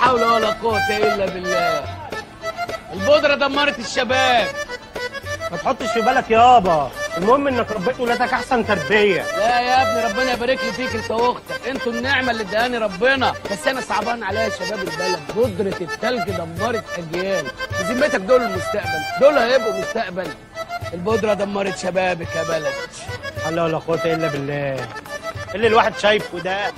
حول ولا قوة إلا بالله البودرة دمرت الشباب ما تحطش في بالك يابا المهم انك ربيت ولادك احسن تربيه لا يا ابني ربنا يبارك لي فيك انت واختك انتوا النعمة اللي اداني ربنا بس انا صعبان عليا شباب البلد بودرة التلج دمرت اجيال بذمتك دول المستقبل دول هيبقوا مستقبل البودرة دمرت شبابك يا بلد حول ولا قوه الا بالله اللي الواحد شايفه ده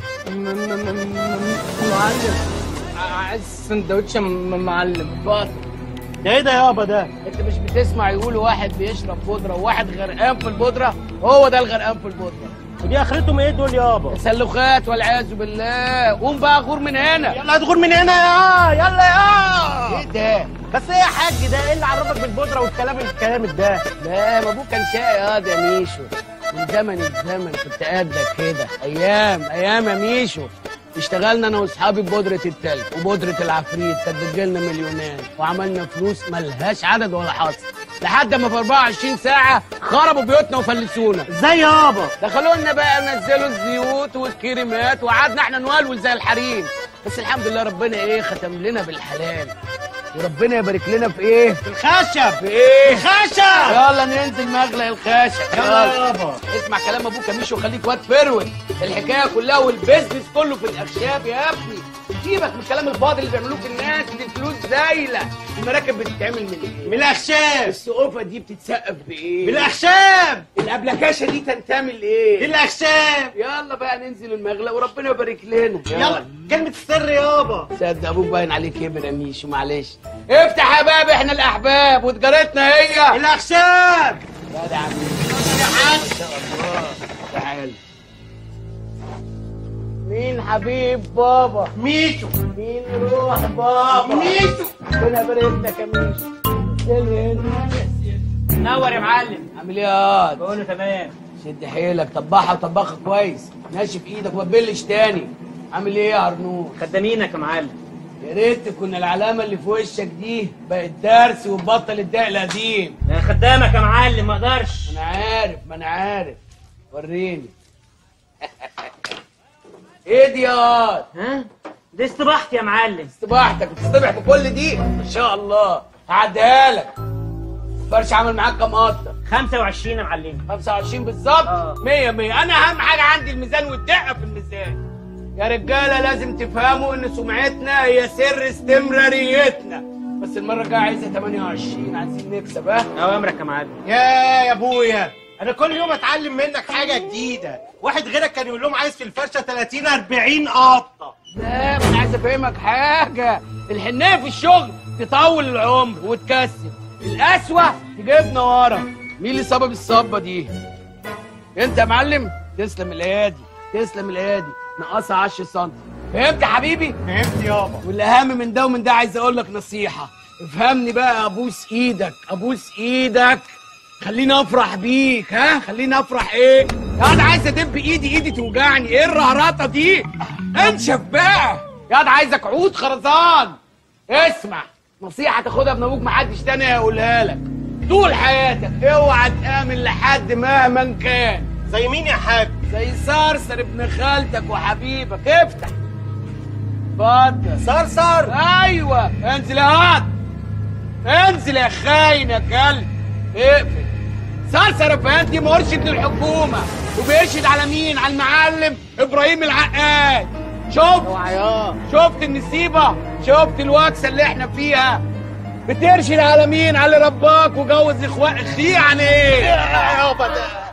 معلم عايز سندوتش معلم بطل ده ايه ده يابا ده انت مش بتسمع يقولوا واحد بيشرب بودره وواحد غرقان في البودره هو ده الغرقان في البودره ودي اخرتهم ايه دول يابا تسلخات والعياذ بالله قوم بقى غور من هنا يلا هتغور من هنا يا يلا يا ايه ده بس ايه يا حاج ده ايه اللي عرفك بالبودره والكلام الكلام ده لا ما ابوك كان شقي ياض يا ميشو من زمن الزمن كنت قدك كده ايام ايام يا ميشو اشتغلنا انا واصحابي ببودره التلج وبودره العفريت كانت بتجيلنا مليونات وعملنا فلوس ملهاش عدد ولا حصر لحد ما في 24 ساعه خربوا بيوتنا وفلسونا ازاي يابا دخلوا لنا بقى نزلوا الزيوت والكريمات وقعدنا احنا نولول زي الحريم بس الحمد لله ربنا ايه ختم لنا بالحلال وربنا يبارك لنا في ايه في الخشب في ايه الخشب يلا ننزل مغلق الخشب يلا يابا اسمع كلام ابوك يا ميشو وخليك واد فروت الحكايه كلها والبيزنس كله في الاخشاب يا ابني سيبك من الكلام الفاضي اللي بيعملوه في الناس دي الفلوس زايله المراكب بتتعمل من ايه من الاخشاب السقوفه دي بتتسقف بايه بالاخشاب الابلكاشه دي تنتمي لايه بالاخشاب يلا بقى ننزل المغلق وربنا يبارك لنا يلا كلمه السر يابا صدق ابوك باين عليه كبر يا ميشو معلش افتح يا باب احنا الاحباب وتجارتنا هي الاخشاب لا ده عم يا حاج ان شاء الله تعال مين حبيب بابا ميشو مين روح بابا ميشو ربنا يبارك لك يا ميشو سلم نور يا معلم عامل ايه يا واد؟ بقول له تمام شد حيلك طبعها وطبخها كويس ناشف ايدك وما تبلش تاني عامل ايه يا عرنوش خدامينك يا معلم يا ريت تكون العلامه اللي في وشك دي بقت درس وتبطل الدق القديم انا خدامك يا معلم ما اقدرش ما انا عارف ما انا عارف وريني ايه دي يا واد؟ ها دي استباحتي يا معلم استباحتك بتصطبح بكل دي ما شاء الله هعديها لك فرش عمل معاك كام قطه 25 يا معلم 25 بالظبط آه. 100 100 انا اهم حاجه عندي الميزان والدقه في الميزان يا رجاله لازم تفهموا ان سمعتنا هي سر استمراريتنا بس المره الجايه عايزه 28 عايزين نكسب ها اوامرك يا معلم يا يا ابويا انا كل يوم اتعلم منك حاجه جديده واحد غيرك كان يقول لهم عايز في الفرشه 30 40 قطه لا ما انا عايز افهمك حاجه الحنيه في الشغل تطول العمر وتكسب القسوه تجيبنا ورا مين اللي سبب الصبه دي انت يا معلم تسلم الايادي تسلم الايادي ناقصها 10 سم فهمت يا حبيبي فهمت يابا والاهم من ده ومن ده عايز اقول لك نصيحه افهمني بقى ابوس ايدك ابوس ايدك خليني افرح بيك ها خليني افرح ايه يا انا عايز ادب ايدي ايدي توجعني ايه الرهرطه دي انشف بقى يا ده عايزك عود خرزان اسمع نصيحه تاخدها من ابوك محدش تاني هيقولها لك طول حياتك اوعى تامن لحد مهما كان زي مين يا حاج زي صرصر ابن خالتك وحبيبك افتح اتفضل صرصر ايوه انزل يا واد انزل يا خاين يا كلب اقفل صرصر افندي مرشد للحكومه وبيرشد على مين على المعلم ابراهيم العقاد شفت شفت النسيبه شفت الوكسه اللي احنا فيها بترشد على مين على اللي رباك وجوز اخوات اخيه يعني ايه يابا ده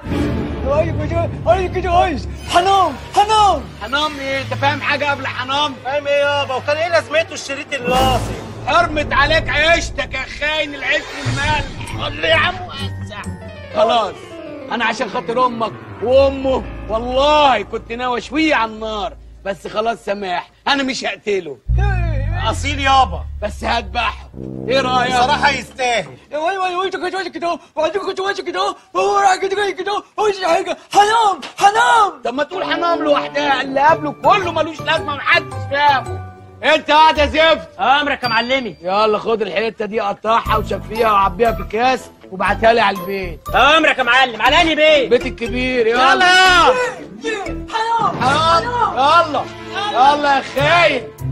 حنام حنام حنام ايه انت فاهم حاجه قبل حنام فاهم ايه يابا وكان ايه لازمته الشريط اللاصق حرمت عليك عيشتك يا خاين العيش والمال قول لي يا عم وسع خلاص انا عشان خاطر امك وامه والله كنت ناوي اشويه على النار بس خلاص سماح انا مش هقتله اصيل يابا بس هذبحه ايه رايك صراحه يستاهل حنام حنام طب ما تقول حنام لوحدها اللي قبله كله ملوش لازمه محدش فاهمه انت قاعد يا زفت اوامرك يا معلمي يلا خد الحته دي قطعها وشفيها وعبيها في كاس وابعتها لي على البيت اوامرك يا معلم على انهي بيت البيت الكبير يلا يلا يلا يلا يلا يا خاين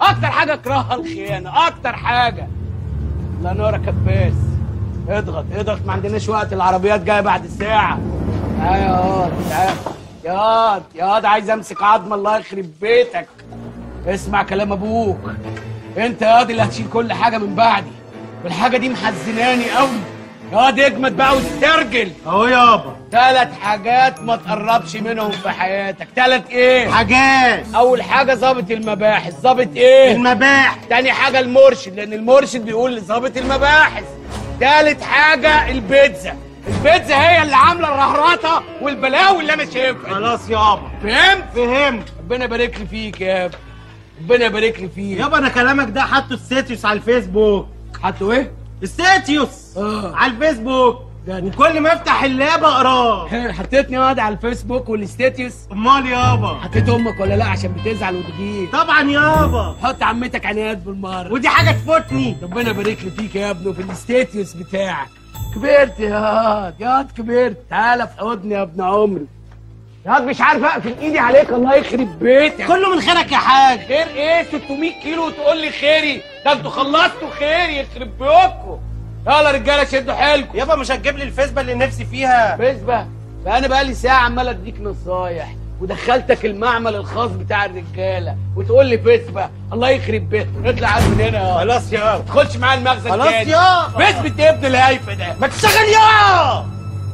اكتر حاجه اكرهها الخيانه اكتر حاجه الله ينور يا كباس اضغط اضغط ما عندناش وقت العربيات جايه بعد الساعه تعال يا واد تعال يا واد يا واد عايز امسك عظم الله يخرب بيتك اسمع كلام ابوك انت يا واد اللي هتشيل كل حاجه من بعدي والحاجه دي محزناني قوي يا واد اجمد بقى واسترجل اهو يابا ثلاث حاجات ما تقربش منهم في حياتك ثلاث ايه حاجات اول حاجه ظابط المباحث ظابط ايه المباح تاني حاجه المرشد لان المرشد بيقول لظابط المباحث تالت حاجه البيتزا البيتزا هي اللي عامله الرهرطه والبلاوي اللي انا شايفها خلاص يابا فهمت فهمت ربنا يبارك لي فيك يا ابني ربنا يبارك لي فيك يابا انا كلامك ده حاطه ستاتيوس على الفيسبوك حطوا ايه ستاتيوس آه. على الفيسبوك ده- وكل ما افتح اللاب اقراه حطيتني واد على الفيسبوك والستاتيوس امال يابا حطيت امك ولا لا عشان بتزعل وتجيب طبعا يابا حط عمتك عنايات بالمره ودي حاجه تفوتني ربنا يبارك لي فيك يا ابني وفي الستاتيوس بتاعك كبرت يا واد يا واد كبرت تعالى في حضني يا ابن عمري يا واد مش عارف اقفل ايدي عليك الله يخرب بيتك كله من خيرك يا حاج خير ايه 600 كيلو وتقول لي خيري ده انتوا خلصتوا خيري يخرب بيوتكم يلا رجاله شدوا حيلكم يابا مش هتجيب لي الفيسبا اللي نفسي فيها بسبة فانا بقى لي ساعه عمال اديك نصايح ودخلتك المعمل الخاص بتاع الرجاله وتقول لي بسبة الله يخرب بيتك اطلع عاد من هنا يا خلاص يابا تدخلش معايا المخزن خلاص تاني. يابا. بسبة يا ابن الهايفه ده ما تشتغل يا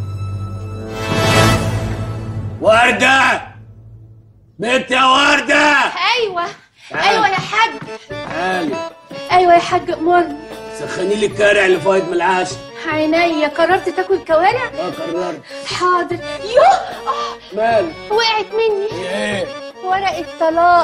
ورده بنت يا ورده ايوه ايوه يا حاج تعالي ايوه يا حاج امرني سخني لي الكارع اللي فايت من العشاء عينيا قررت تاكل كوارع اه قررت حاضر يوه آه، مالك وقعت مني ايه ورقه طلاق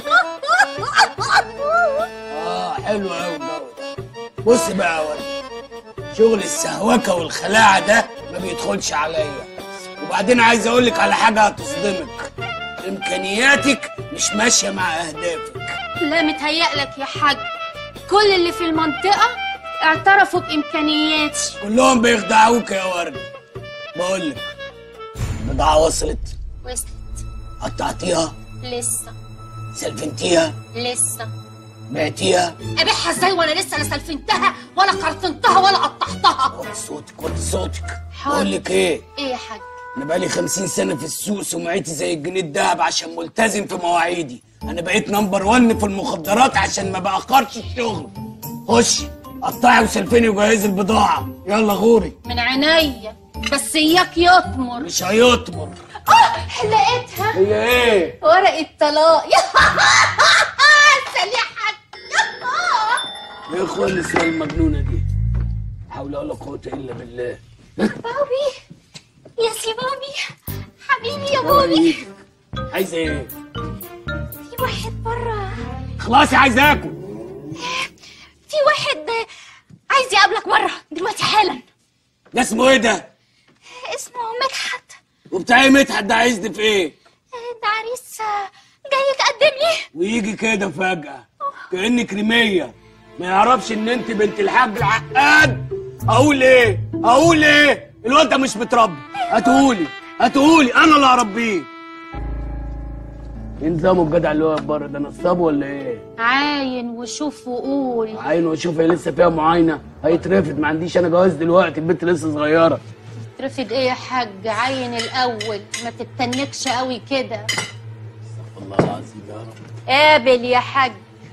اه حلو قوي بص بقى يا ولد شغل السهوكه والخلاعه ده ما بيدخلش عليا وبعدين عايز اقول لك على حاجه هتصدمك امكانياتك مش ماشيه مع اهدافك لا متهيألك يا حاج كل اللي في المنطقه اعترفوا بامكانياتي كلهم بيخدعوك يا ورد بقول لك البضاعه وصلت وصلت قطعتيها لسه سلفنتيها لسه بعتيها ابيعها ازاي وانا لسه لا سلفنتها ولا قرطنتها ولا قطعتها وطي صوتك وطي صوتك حاضر. بقول لك ايه ايه يا حاج انا بقالي خمسين سنه في السوق سمعتي زي الجنيه الدهب عشان ملتزم في مواعيدي انا بقيت نمبر ون في المخدرات عشان ما باخرش الشغل خشي قطعي وسلفني وجهزي البضاعه يلا غوري من عينيا بس اياك يطمر مش هيطمر اه لقيتها هي ايه ورقه طلاق سليحك يا اخوان النسوان المجنونه دي حول ولا قوه الا بالله بابي يا سي بابي حبيبي يا بابي عايزه ايه في واحد بره خلاص عايز اكل في واحد عايز يقابلك بره دلوقتي حالا ده اسمه ايه ده اسمه مدحت وبتاع ايه مدحت ده عايزني في ايه ده عريس جاي يتقدم لي ويجي كده فجأة كأنك رمية ما يعرفش ان انت بنت الحاج العقاد اقول ايه اقول ايه الواد ده مش متربي هاتهولي هاتهولي انا اللي هربيه ايه نظامه الجدع اللي واقف بره ده نصاب ولا ايه؟ عاين وشوف وقول عين واشوف هي لسه فيها معاينه هيترفد ما عنديش انا جواز دلوقتي البنت لسه صغيره ترفض ايه يا حاج عاين الاول ما تتنكش قوي كده والله العظيم يا رب قابل يا حاج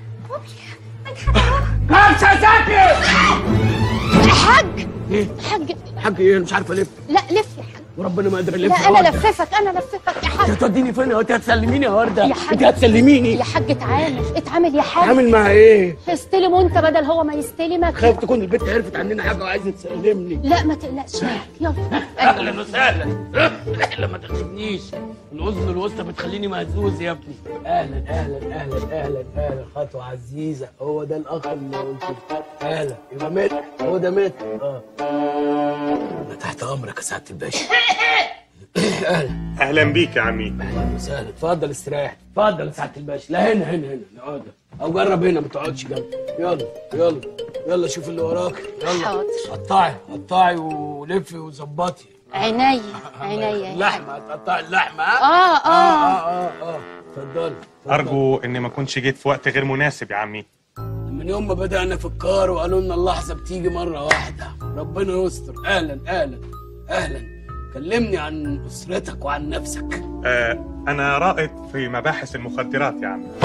كبسه ساكت حاج ايه حاج حاج ايه أنا مش عارف الف لا لف يا حاج وربنا ما قادر الف لا يا انا وردة. لففك انا لففك يا انت حاج هتوديني فين انت هتسلميني يا ورده يا حاج. انت هتسلميني يا حاج اتعامل اتعامل يا حاج عامل معاها ايه استلم وانت بدل هو ما يستلمك خايف تكون البنت عرفت عننا حاجه وعايزه تسلمني لا ما تقلقش يا حاج. يلا اهلا وسهلا اهلا ما تخدمنيش الاذن الوسطى بتخليني مهزوز يا ابني اهلا اهلا اهلا اهلا اهلا خطوه عزيزه هو ده الاخ اللي قلت اهلا يبقى مات هو ده مات اه انا تحت امرك يا سعاده الباشا اهلا اهلا بيك يا عمي اهلا وسهلا اتفضل استريح اتفضل يا سعاده الباشا لا هنا هنا هنا نقعد او جرب هنا ما تقعدش جنبي يلا يلا يلا شوف اللي وراك يلا حاضر. قطعي قطعي ولفي وظبطي عينيا عينيا يا حاج اللحمه هتقطعي اللحمه ها؟ اه اه اه اه اه اه اتفضل ارجو اني ما كنتش جيت في وقت غير مناسب يا عمي من يوم ما بدأنا في الكار وقالوا لنا اللحظة بتيجي مرة واحدة ربنا يستر أهلا أهلا أهلا كلمني عن أسرتك وعن نفسك آه انا رائد في مباحث المخدرات يا عمي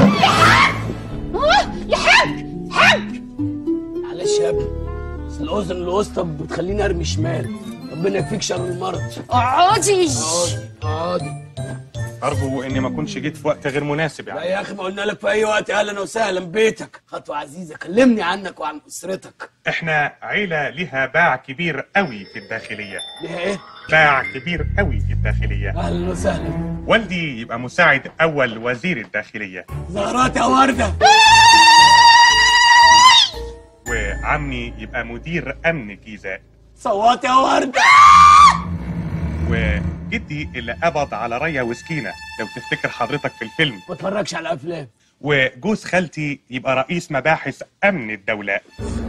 يا حاج حاج معلش يا ابني بس الأذن الوسطى بتخليني أرمي شمال ربنا يكفيك شر المرض اقعدي اقعدي اقعدي ارجو اني ما كنتش جيت في وقت غير مناسب يا لا عمي يا أخي ما قلنا لك في أي وقت أهلا وسهلا بيتك خطوة عزيزة كلمني عنك وعن أسرتك احنا عيله ليها باع كبير قوي في الداخليه ليها إيه؟ باع كبير قوي في الداخليه أهلا وسهلا والدي يبقى مساعد اول وزير الداخليه زهرات يا وردة وعمي يبقى مدير امن الجيزه صوت يا وردة وجدي اللي قبض على ريا وسكينه لو تفتكر حضرتك في الفيلم ما اتفرجش على أفلام وجوز خالتي يبقى رئيس مباحث امن الدوله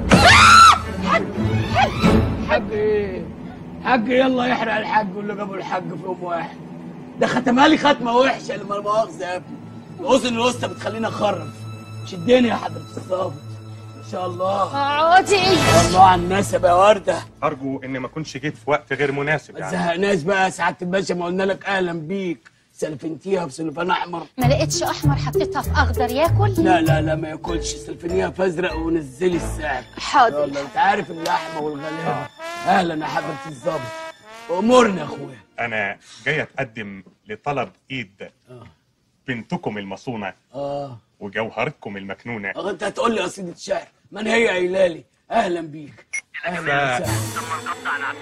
حاج ايه حاج يلا يحرق الحاج واللي جابوا الحاج في يوم واحد ده ختمها لي ختمه وحشه لما مؤاخذه يا ابني الاذن الوسطى بتخليني اخرف شدني يا حضره الظابط ان شاء الله اقعدي يا الله على النسب يا ورده ارجو اني ما كنتش جيت في وقت غير مناسب ما يعني تزهقناش بقى يا سعاده الباشا ما قلنا لك اهلا بيك سلفنتيها في سلفان احمر ما لقيتش احمر حطيتها في اخضر ياكل لا لا لا ما ياكلش سلفنيها في ازرق ونزلي السعر حاضر يلا انت عارف اللحمه والغلابه اهلا يا حضره الظابط امورنا يا اخويا انا جاي اتقدم لطلب ايد اه بنتكم المصونه اه وجوهرتكم المكنونه اه انت هتقول لي قصيده شعر من هي قايله لي اهلا بيك اهلا ف- وسهلا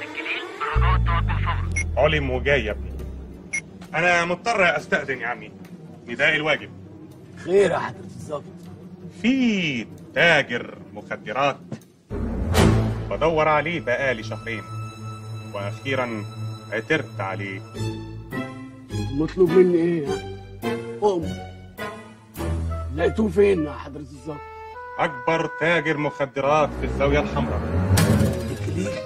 علم وجاي يا ابني انا مضطر استاذن يا عمي نداء الواجب خير يا حضره الظابط في تاجر مخدرات بدور عليه بقالي شهرين واخيرا عثرت عليه مطلوب مني ايه يعني قوم لقيتوه فين يا حضره الظابط اكبر تاجر مخدرات في الزاويه الحمراء الكليل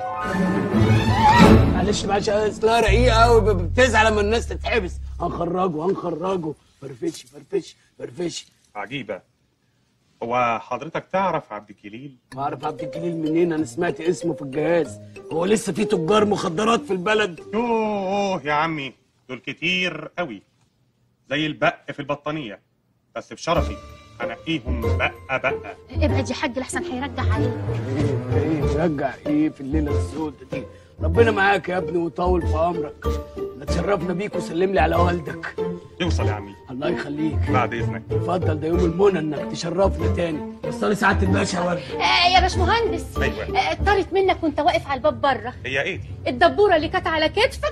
معلش معلش اصلها رقيقه قوي بتزعل لما الناس تتحبس هنخرجه هنخرجه فرفشي فرفشي فرفشي عجيبه هو حضرتك تعرف عبد الجليل بعرف عبد الجليل منين انا سمعت اسمه في الجهاز هو لسه في تجار مخدرات في البلد يوه يا عمي دول كتير قوي زي البق في البطانيه بس بشرفي انقيهم بقه بقه ابعد يا حاج لحسن هيرجع عليك ايه ايه رجع ايه في الليله السوداء دي ربنا معاك يا ابني وطول في عمرك نتشرفنا بيك وسلم لي على والدك يوصل يا عمي الله يخليك بعد اذنك اتفضل ده يوم المنى انك تشرفنا تاني وصلي سعاده الباشا يا ورد آه يا باشمهندس أيوة. آه، طارت منك وانت واقف على الباب بره هي ايه دي الدبوره اللي كانت على كتفك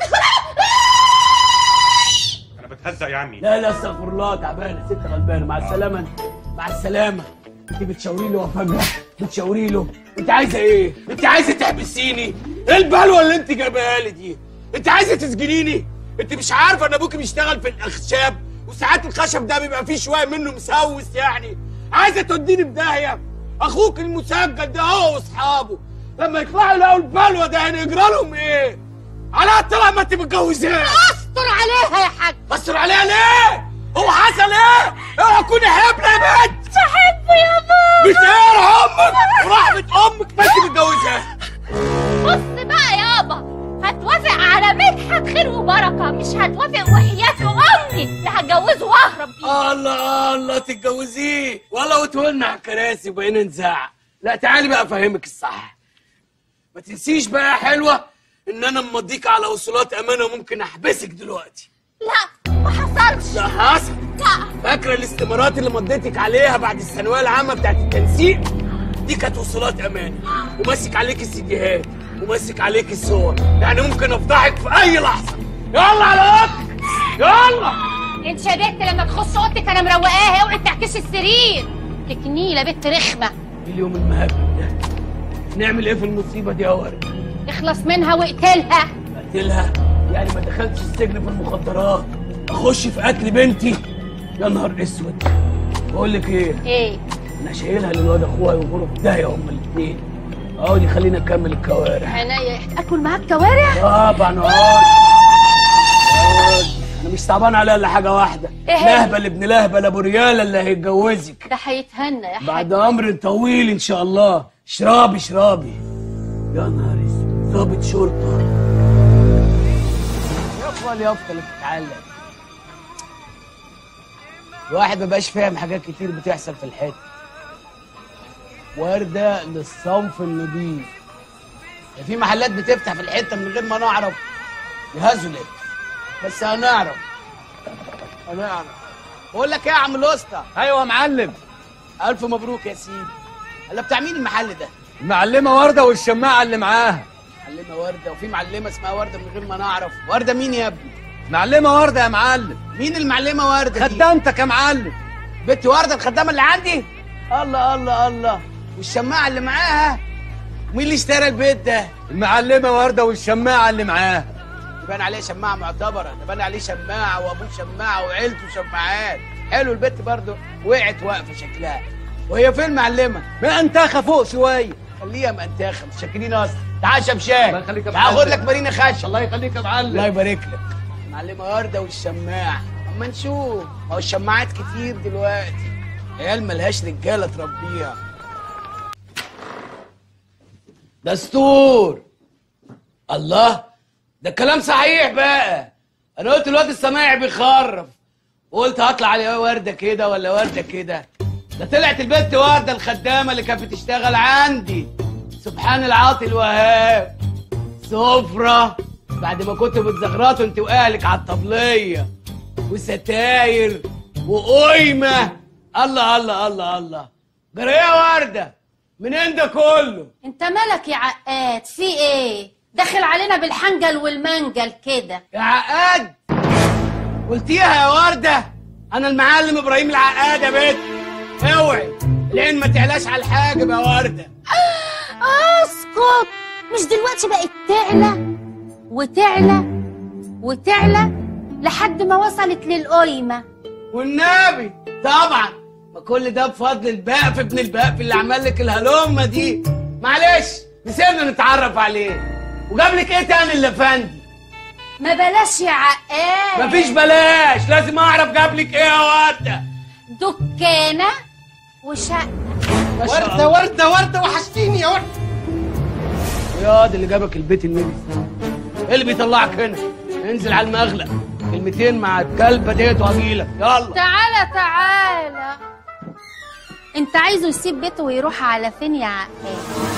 انا بتهزق يا عمي لا لا استغفر الله تعبانه ست غلبانه مع السلامه انت مع السلامه انت بتشاوري له وفجاه بتشاوري له انت عايزه ايه انت عايزه تحبسيني ايه البلوه اللي انت جايباها لي دي انت عايزه تسجنيني انت مش عارفه ان ابوكي بيشتغل في الاخشاب وساعات الخشب ده بيبقى فيه شويه منه مسوس يعني عايزه توديني في داهيه اخوك المسجل ده هو واصحابه لما يطلعوا يلاقوا البلوه ده هنجرى لهم ايه على طلع ما انت متجوزاه استر عليها يا حاج بصر عليها ليه؟ هو حصل ايه؟ اوعى تكوني حبلة يا بنت بحبه يا بابا بتقهر امك ورحمة امك ما انت متجوزها بص بقى يابا هتوافق على مدحت خير وبركه مش هتوافق وحياة امي اللي هتجوزه واهرب بيه الله الله تتجوزيه والله وتولنا على الكراسي وبقينا نزعق لا تعالي بقى افهمك الصح ما تنسيش بقى يا حلوة ان انا مضيك على وصولات امانة وممكن احبسك دلوقتي لا ما حصلش ده حصل لا فاكرة الاستمارات اللي مضيتك عليها بعد الثانوية العامة بتاعت التنسيق دي كانت وصولات أمانة وماسك عليك السيديهات وماسك عليك الصور يعني ممكن أفضحك في أي لحظة يلا على أوضتك يلا انت يا بنت لما تخش اوضتك انا مروقاها اوعي تعكسي السرير لك نيله بنت رخمه اليوم المهبب ده نعمل إيه في المصيبة دي يا ورد؟ اخلص منها واقتلها قتلها يعني ما دخلتش السجن في المخدرات أخش في قتل بنتي يا نهار أسود بقول لك إيه ايه أنا شايلها للواد أخويا ويغوروا في داهية هما الاتنين اقعدي خلينا نكمل الكوارع عينيا اكل معاك كوارع طبعا اقعد اقعد انا مش صعبان عليها الا حاجه واحده إيه هي؟ لهبل ابن لهبل ابو رياله اللي هيتجوزك ده هيتهنى يا حاج بعد امر طويل ان شاء الله اشربي اشربي يا نهار اسود ضابط شرطه يافا اليافطه اللي بتتعلم الواحد مبقاش فاهم حاجات كتير بتحصل في الحته وردة للصنف النضيف ده في محلات بتفتح في الحته من غير ما نعرف يهزلت بس هنعرف هنعرف بقول لك ايه يا عم الاسطى ايوه يا معلم الف مبروك يا سيدي هلا بتاع مين المحل ده المعلمه ورده والشماعه اللي معاها معلمه ورده وفي معلمه اسمها ورده من غير ما نعرف ورده مين يا ابني معلمه ورده يا معلم مين المعلمه ورده دي خدامتك يا معلم بنت ورده الخدامه اللي عندي الله الله الله والشماعه اللي معاها مين اللي اشترى البيت ده المعلمه ورده والشماعه اللي معاها يبان عليه شماعه معتبره يبان عليه شماعه وابوه شماعه وعيلته شماعات حلو البت برضه وقعت واقفه شكلها وهي فين المعلمه ما انتخى فوق شويه خليها منتخه مش شاكرين اصلا تعال شمشان الله يخليك يا تعال معلم. خد لك مارينا خشب الله يخليك يا الله معلم يبارك لك معلمة وردة والشماع اما نشوف ما هو الشماعات كتير دلوقتي عيال ملهاش رجالة تربيها دستور الله ده الكلام صحيح بقى انا قلت الواد السماعي بيخرف وقلت هطلع عليه وردة كده ولا وردة كده ده طلعت البنت وردة الخدامة اللي كانت بتشتغل عندي سبحان العاطي الوهاب سفرة بعد ما كنتوا بتزغرطوا انت واهلك على الطبلية وستاير وقيمة الله الله الله الله جرى ايه يا وردة منين ده كله انت مالك يا عقاد في ايه داخل علينا بالحنجل والمنجل كده يا عقاد قلتيها يا وردة انا المعلم ابراهيم العقاد يا بنت اوعي العين ما تعلاش على الحاجب يا وردة اسكت مش دلوقتي بقت تعلى وتعلى وتعلى لحد ما وصلت للقيمة والنبي طبعا ما كل ده بفضل البقف ابن البقف اللي عمل لك الهلومه دي معلش نسيبنا نتعرف عليه وجاب لك ايه تاني اللي فندي ما بلاش يا عقاد مفيش بلاش لازم اعرف جاب لك ايه يا ورده دكانة وشقة ما شاء ورده الله. ورده ورده وحشتيني يا ورده يا دي اللي جابك البيت النبي ايه اللي بيطلعك هنا انزل على المغلق كلمتين مع الكلبه ديت وهجيلك يلا تعالى تعالى انت عايزه يسيب بيته ويروح على فين يا عقاد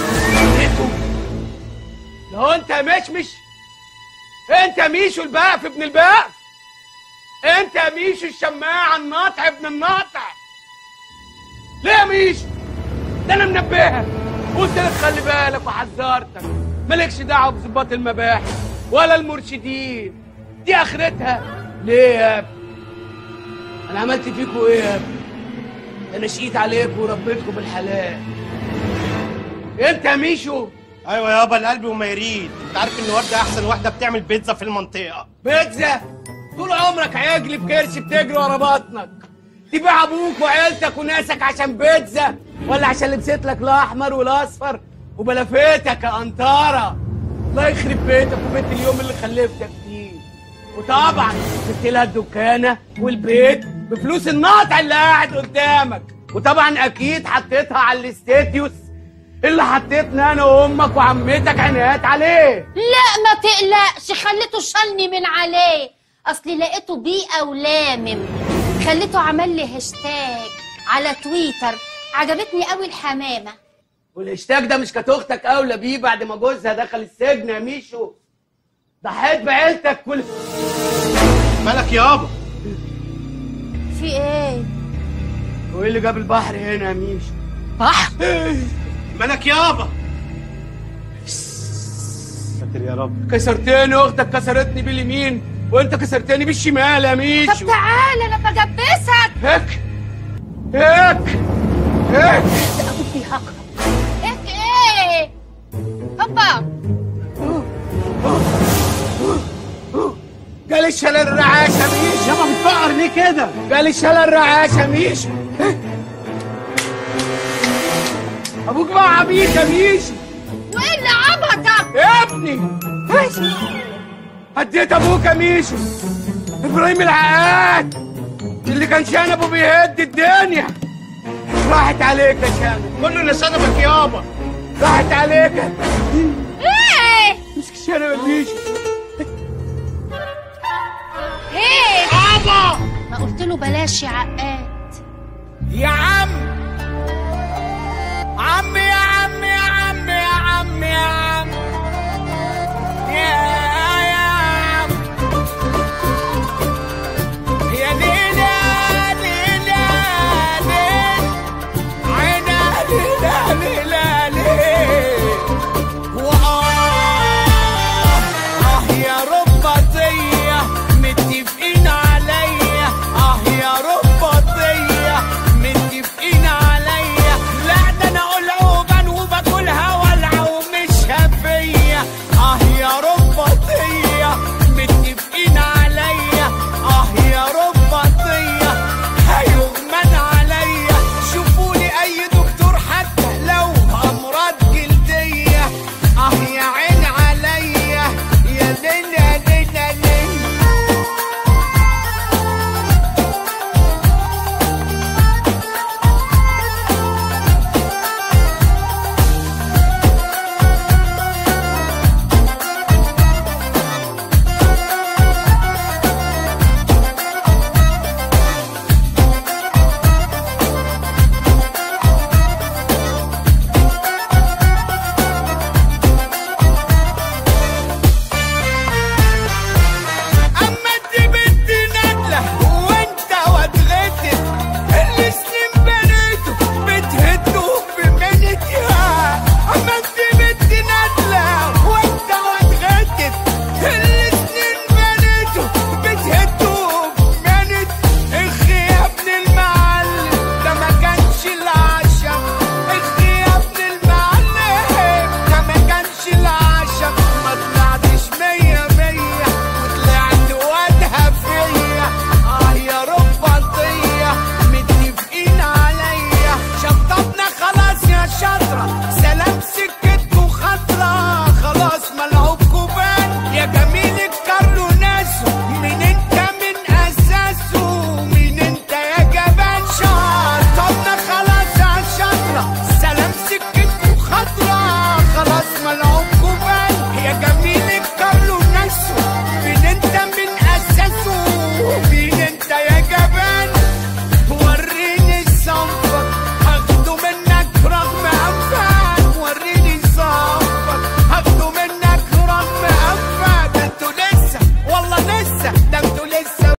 لو انت مشمش انت ميشو البقف ابن البقف انت ميشو الشماعة الناطع ابن الناطع ليه يا ميشو ده انا منبهك قلت لك خلي بالك وحذرتك مالكش دعوه بظباط المباحث ولا المرشدين دي اخرتها ليه يا ابني انا عملت فيكوا ايه يا ابني ده انا شقيت عليكم وربيتكم بالحلال انت يا ميشو ايوه يابا القلب وما يريد انت عارف ان ورده احسن واحده بتعمل بيتزا في المنطقه بيتزا طول عمرك عجل بكرش بتجري ورا بطنك تبيع ابوك وعيلتك وناسك عشان بيتزا ولا عشان لبست لك الاحمر والاصفر وبلفتك يا انطاره الله يخرب بيتك وبيت اليوم اللي خلفتك فيه وطبعا جبت لها الدكانه والبيت بفلوس الناطع اللي قاعد قدامك وطبعا اكيد حطيتها على الاستاتيوس اللي حطيتنا انا وامك وعمتك عنايات عليه لا ما تقلقش خليته شالني من عليه اصلي لقيته بيئة ولامم خليته عمل لي هاشتاج على تويتر عجبتني قوي الحمامة والهاشتاج ده مش كانت اختك اولى بيه بعد ما جوزها دخل السجن يا ميشو ضحيت بعيلتك كل مالك يابا في ايه وايه اللي جاب البحر هنا يا ميشو بحر مالك يابا ساتر يا رب كسرتني اختك كسرتني باليمين وانت كسرتني بالشمال يا طب ميشو تعالى انا بجبسك هيك هيك هيك ابوك بيهكر ايه ايه هوبا جالي شلل الرعاش يا ميشو يابا بتفقر ليه كده جالي شلل الرعاش يا ميشو ابوك بقى عبيط يا ميشو وايه اللي عبطك يا ابني هديت ابوك يا ميشو ابراهيم العقاد اللي كان شنبه بيهد الدنيا راحت عليك يا شنب كله نشنبك يابا راحت عليك ايه مسك الشنب دي ايه يابا ما قلت له بلاش يا عقاد